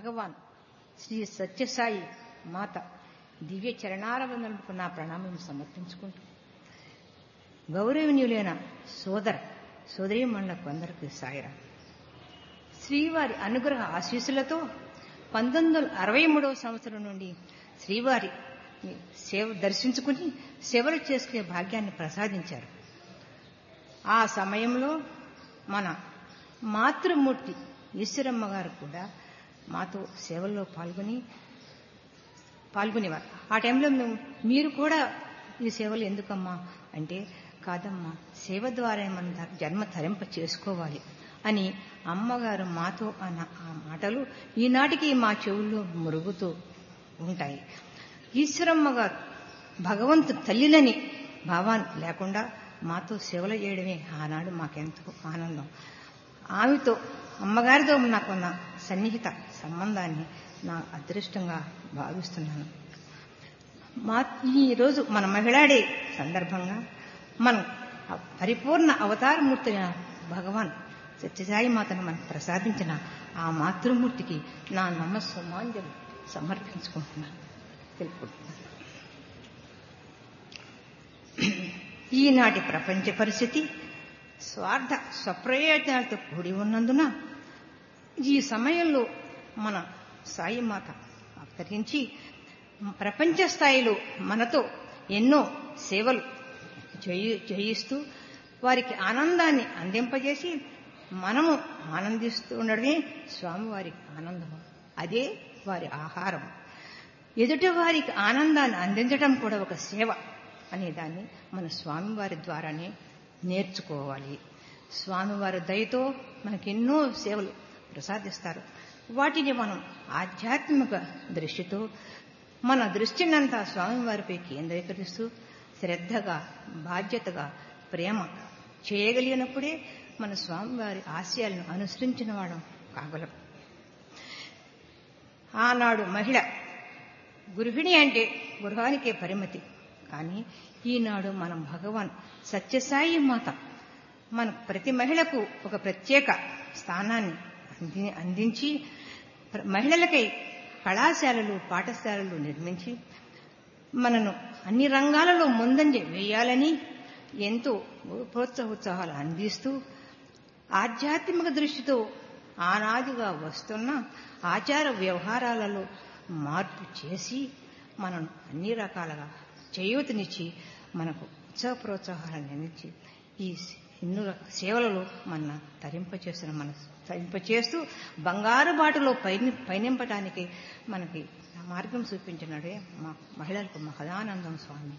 భగవాన్ శ్రీ సత్యసాయి మాత దివ్య చరణారవందనకు నా ప్రణామం సమర్పించుకుంటూ గౌరవనీయులైన సోదర సోదరీమణులకు అందరికీ సాయిరా శ్రీవారి అనుగ్రహ ఆశీస్సులతో పంతొమ్మిది వందల అరవై మూడవ సంవత్సరం నుండి శ్రీవారి సేవ దర్శించుకుని సేవలు చేసుకునే భాగ్యాన్ని ప్రసాదించారు ఆ సమయంలో మన మాతృమూర్తి ఈశ్వరమ్మ గారు కూడా మాతో సేవల్లో పాల్గొని పాల్గొనేవారు ఆ టైంలో మేము మీరు కూడా ఈ సేవలు ఎందుకమ్మా అంటే కాదమ్మా సేవ ద్వారా మనం జన్మ తరింప చేసుకోవాలి అని అమ్మగారు మాతో అన్న ఆ మాటలు ఈనాటికి మా చెవుల్లో మురుగుతూ ఉంటాయి ఈశ్వరమ్మ గారు భగవంతు తల్లిలని భావాన్ని లేకుండా మాతో సేవలు చేయడమే ఆనాడు మాకెంతో ఆనందం ఆమెతో అమ్మగారితో నాకున్న సన్నిహిత సంబంధాన్ని నా అదృష్టంగా భావిస్తున్నాను మా ఈరోజు మన మహిళాడే సందర్భంగా మనం పరిపూర్ణ అవతారమూర్తి భగవాన్ సత్యసాయి మాతను మనకు ప్రసాదించిన ఆ మాతృమూర్తికి నా నమస్సుమాంజలు సమర్పించుకుంటున్నాను తెలుపుకుంటున్నాను ఈనాటి ప్రపంచ పరిస్థితి స్వార్థ స్వప్రయోజనాలతో కూడి ఉన్నందున ఈ సమయంలో మన సాయి మాత అవతరించి ప్రపంచ స్థాయిలో మనతో ఎన్నో సేవలు చేయిస్తూ వారికి ఆనందాన్ని అందింపజేసి మనము ఆనందిస్తూ ఉండడమే స్వామివారికి ఆనందము అదే వారి ఆహారం ఎదుటి వారికి ఆనందాన్ని అందించడం కూడా ఒక సేవ అనే దాన్ని మన స్వామివారి ద్వారానే నేర్చుకోవాలి స్వామివారి దయతో మనకెన్నో సేవలు ప్రసాదిస్తారు వాటిని మనం ఆధ్యాత్మిక దృష్టితో మన దృష్టినంతా స్వామివారిపై కేంద్రీకరిస్తూ శ్రద్ధగా బాధ్యతగా ప్రేమ చేయగలిగినప్పుడే మన స్వామివారి ఆశయాలను అనుసరించిన వాడు కాగలం ఆనాడు మహిళ గృహిణి అంటే గృహానికే పరిమితి కానీ ఈనాడు మనం భగవాన్ సత్యసాయి మాత మన ప్రతి మహిళకు ఒక ప్రత్యేక స్థానాన్ని అంది అందించి మహిళలకై కళాశాలలు పాఠశాలలు నిర్మించి మనను అన్ని రంగాలలో ముందంజ వేయాలని ఎంతో ప్రోత్సాహోత్సాహాలు అందిస్తూ ఆధ్యాత్మిక దృష్టితో ఆనాదిగా వస్తున్న ఆచార వ్యవహారాలలో మార్పు చేసి మనం అన్ని రకాలుగా చేయూతనిచ్చి మనకు ఉత్సాహ ప్రోత్సాహాలను అందించి ఈ ఎన్నో సేవలలో మన తరింపచేసిన మన తరింపచేస్తూ బంగారు బాటలో పైన పయనింపటానికి మనకి మార్గం చూపించినాడే మా మహిళలకు మహదానందం స్వామి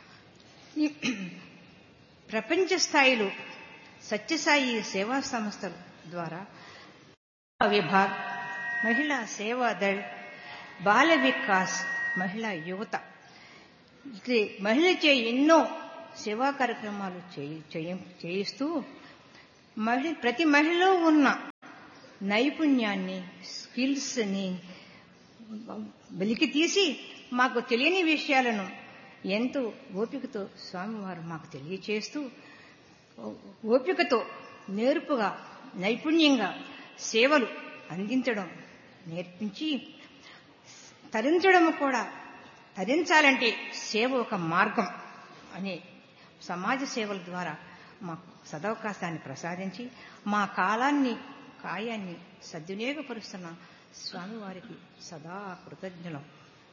ప్రపంచ స్థాయిలో సత్యసాయి సేవా సంస్థల ద్వారా విభాగ్ మహిళా సేవా దళ్ బాల వికాస్ మహిళా యువత మహిళచే ఎన్నో సేవా కార్యక్రమాలు చేయిస్తూ మహిళ ప్రతి మహిళలో ఉన్న నైపుణ్యాన్ని స్కిల్స్ని వెలికి తీసి మాకు తెలియని విషయాలను ఎంతో ఓపికతో స్వామివారు మాకు తెలియచేస్తూ ఓపికతో నేర్పుగా నైపుణ్యంగా సేవలు అందించడం నేర్పించి తరించడం కూడా తరించాలంటే సేవ ఒక మార్గం అనే సమాజ సేవల ద్వారా మాకు సదవకాశాన్ని ప్రసాదించి మా కాలాన్ని కాయాన్ని సద్వినియోగపరుస్తున్న స్వామివారికి సదా కృతజ్ఞలం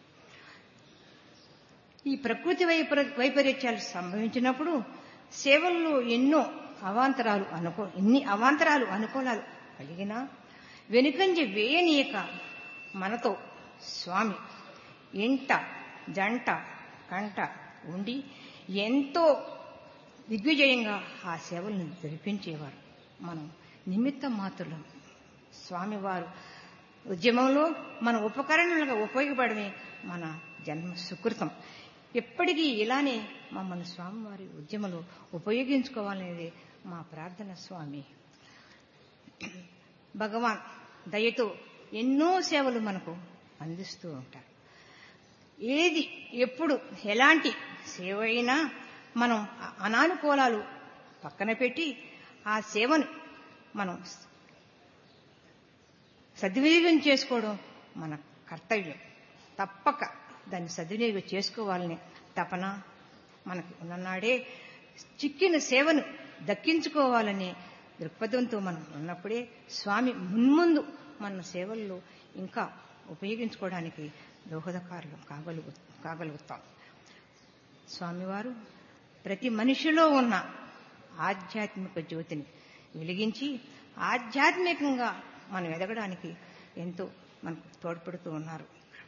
ఈ ప్రకృతి వైపరీత్యాలు సంభవించినప్పుడు సేవల్లో ఎన్నో అవాంతరాలు అనుకో ఎన్ని అవాంతరాలు అనుకూలాలు కలిగినా వెనుకంజ వేయనీయక మనతో స్వామి ఇంట జంట కంట ఉండి ఎంతో దిగ్విజయంగా ఆ సేవలను జరిపించేవారు మనం నిమిత్త మాత్రులం స్వామివారు ఉద్యమంలో మన ఉపకరణలుగా ఉపయోగపడమే మన జన్మ సుకృతం ఎప్పటికీ ఇలానే మమ్మల్ని స్వామివారి ఉద్యమంలో ఉపయోగించుకోవాలనేది మా ప్రార్థన స్వామి భగవాన్ దయతో ఎన్నో సేవలు మనకు అందిస్తూ ఉంటారు ఏది ఎప్పుడు ఎలాంటి సేవ అయినా మనం అనానుకూలాలు పక్కన పెట్టి ఆ సేవను మనం సద్వినియోగం చేసుకోవడం మన కర్తవ్యం తప్పక దాన్ని సద్వినియోగం చేసుకోవాలని తపన మనకు ఉన్ననాడే చిక్కిన సేవను దక్కించుకోవాలనే దృక్పథంతో మనం ఉన్నప్పుడే స్వామి మున్ముందు మన సేవల్లో ఇంకా ఉపయోగించుకోవడానికి దోహదకారులు కాగలుగు కాగలుగుతాం స్వామివారు ప్రతి మనిషిలో ఉన్న ఆధ్యాత్మిక జ్యోతిని వెలిగించి ఆధ్యాత్మికంగా మనం ఎదగడానికి ఎంతో మనకు తోడ్పడుతూ ఉన్నారు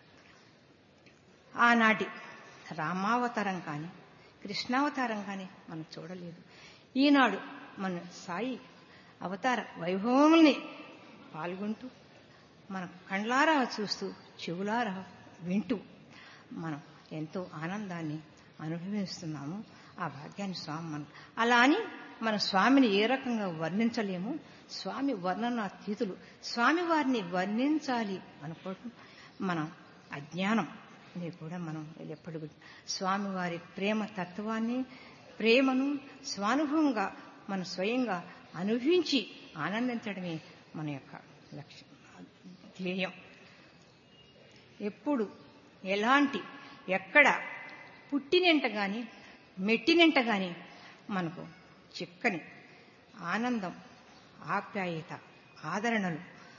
ఆనాటి రామావతారం కానీ కృష్ణావతారం కానీ మనం చూడలేదు ఈనాడు మన సాయి అవతార వైభవముల్ని పాల్గొంటూ మన కండ్లారా చూస్తూ చెవులారా వింటూ మనం ఎంతో ఆనందాన్ని అనుభవిస్తున్నాము ఆ భాగ్యాన్ని స్వామి మనం అలా అని మన స్వామిని ఏ రకంగా వర్ణించలేము స్వామి వర్ణనాతీతులు స్వామి వారిని వర్ణించాలి అనుకోవటం మన అజ్ఞానం ఇది కూడా మనం ఎప్పుడు స్వామివారి ప్రేమ తత్వాన్ని ప్రేమను స్వానుభవంగా మనం స్వయంగా అనుభవించి ఆనందించడమే మన యొక్క లక్ష్యం ధ్యేయం ఎప్పుడు ఎలాంటి ఎక్కడ పుట్టినంట గాని మెట్టినంట గాని మనకు చిక్కని ఆనందం ఆప్యాయత ఆదరణలు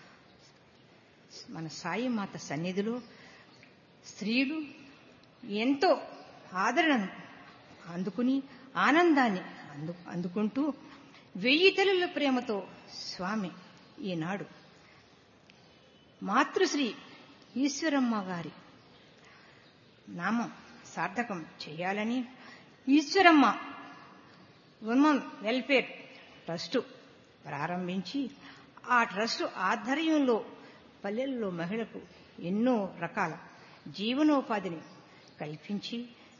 మన సాయి మాత సన్నిధిలో స్త్రీలు ఎంతో ఆదరణను అందుకుని ఆనందాన్ని అందు అందుకుంటూ వెయ్యి తల్లుల ప్రేమతో స్వామి ఈనాడు మాతృశ్రీ ఈశ్వరమ్మ గారి నామం సార్థకం చేయాలని ఈశ్వరమ్మ ఉమెన్ వెల్ఫేర్ ట్రస్టు ప్రారంభించి ఆ ట్రస్టు ఆధ్వర్యంలో పల్లెల్లో మహిళకు ఎన్నో రకాల జీవనోపాధిని కల్పించి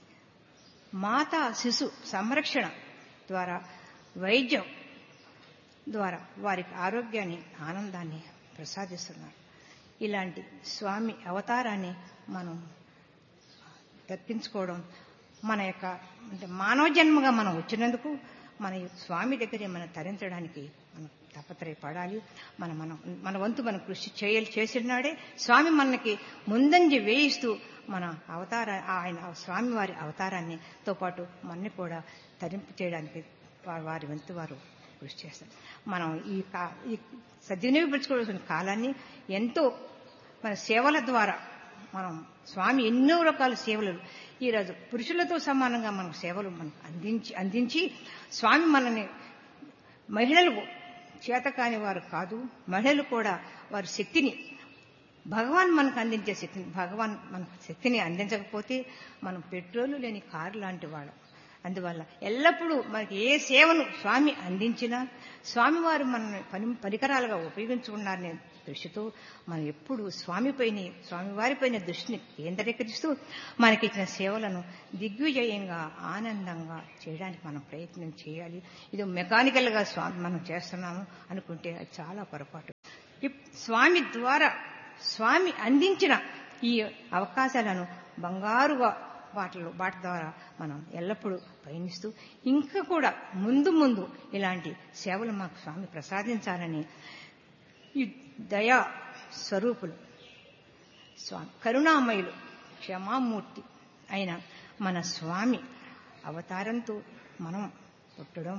మాతా శిశు సంరక్షణ ద్వారా వైద్యం ద్వారా వారికి ఆరోగ్యాన్ని ఆనందాన్ని ప్రసాదిస్తున్నారు ఇలాంటి స్వామి అవతారాన్ని మనం దక్కించుకోవడం మన యొక్క అంటే మానవ జన్మగా మనం వచ్చినందుకు మన స్వామి దగ్గరే మనం తరించడానికి మనం తపత్రయపడాలి మన మనం మన వంతు మనం కృషి చేయాలి చేసినాడే స్వామి మనకి ముందంజ వేయిస్తూ మన అవతార ఆయన స్వామివారి అవతారాన్ని తో పాటు మనని కూడా తరింపు చేయడానికి వారి వంతు వారు కృషి చేస్తారు మనం ఈ కా ఈ సద్వినియోగపరచుకోవాల్సిన కాలాన్ని ఎంతో మన సేవల ద్వారా మనం స్వామి ఎన్నో రకాల సేవలు ఈరోజు పురుషులతో సమానంగా మనం సేవలు మనకు అందించి అందించి స్వామి మనని మహిళలకు చేతకాని వారు కాదు మహిళలు కూడా వారి శక్తిని భగవాన్ మనకు అందించే శక్తిని భగవాన్ మనకు శక్తిని అందించకపోతే మనం పెట్రోలు లేని కారు లాంటి వాళ్ళం అందువల్ల ఎల్లప్పుడూ మనకి ఏ సేవను స్వామి అందించినా స్వామివారు మన పని పరికరాలుగా ఉపయోగించుకున్నారనే దృష్టితో మనం ఎప్పుడు స్వామిపైన స్వామివారిపైన దృష్టిని కేంద్రీకరిస్తూ మనకిచ్చిన సేవలను దిగ్విజయంగా ఆనందంగా చేయడానికి మనం ప్రయత్నం చేయాలి ఇది మెకానికల్గా స్వామి మనం చేస్తున్నాము అనుకుంటే అది చాలా పొరపాటు స్వామి ద్వారా స్వామి అందించిన ఈ అవకాశాలను బంగారుగా వాటిలో వాటి ద్వారా మనం ఎల్లప్పుడూ పయనిస్తూ ఇంకా కూడా ముందు ముందు ఇలాంటి సేవలు మాకు స్వామి ప్రసాదించాలని ఈ దయా స్వరూపులు స్వామి కరుణామయులు క్షమామూర్తి అయిన మన స్వామి అవతారంతో మనం పుట్టడం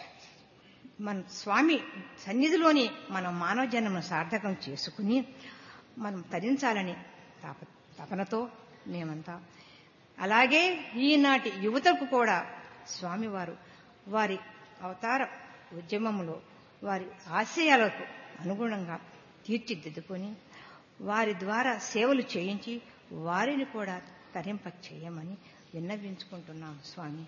మన స్వామి సన్నిధిలోని మనం మానవ జన్మను సార్థకం చేసుకుని మనం తరించాలని తప తపనతో మేమంతా అలాగే ఈనాటి యువతకు కూడా స్వామివారు వారి అవతార ఉద్యమంలో వారి ఆశయాలకు అనుగుణంగా తీర్చిదిద్దుకొని వారి ద్వారా సేవలు చేయించి వారిని కూడా తరింప చేయమని విన్నవించుకుంటున్నాం స్వామి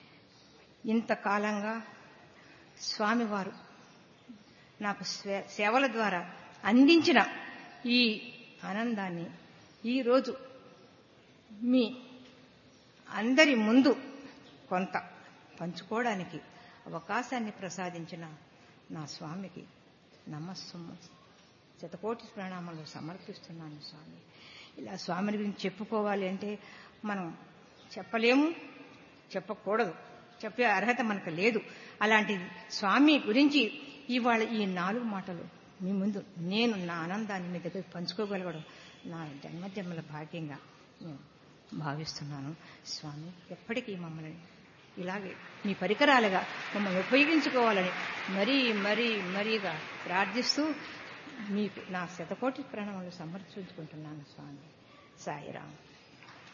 ఇంతకాలంగా స్వామివారు నాకు సేవల ద్వారా అందించిన ఈ ఆనందాన్ని ఈరోజు మీ అందరి ముందు కొంత పంచుకోవడానికి అవకాశాన్ని ప్రసాదించిన నా స్వామికి నమస్సమ్మ శతకోటి ప్రణామాలు సమర్పిస్తున్నాను స్వామి ఇలా స్వామిని గురించి చెప్పుకోవాలి అంటే మనం చెప్పలేము చెప్పకూడదు చెప్పే అర్హత మనకు లేదు అలాంటిది స్వామి గురించి ఇవాళ ఈ నాలుగు మాటలు మీ ముందు నేను నా ఆనందాన్ని మీ దగ్గర పంచుకోగలగడం నా జన్మజన్మల భాగ్యంగా నేను భావిస్తున్నాను స్వామి ఎప్పటికీ మమ్మల్ని ఇలాగే మీ పరికరాలుగా మమ్మల్ని ఉపయోగించుకోవాలని మరీ మరీ మరీగా ప్రార్థిస్తూ మీకు నా శతకోటి ప్రణామాలు సమర్పించుకుంటున్నాను స్వామి సాయిరామ్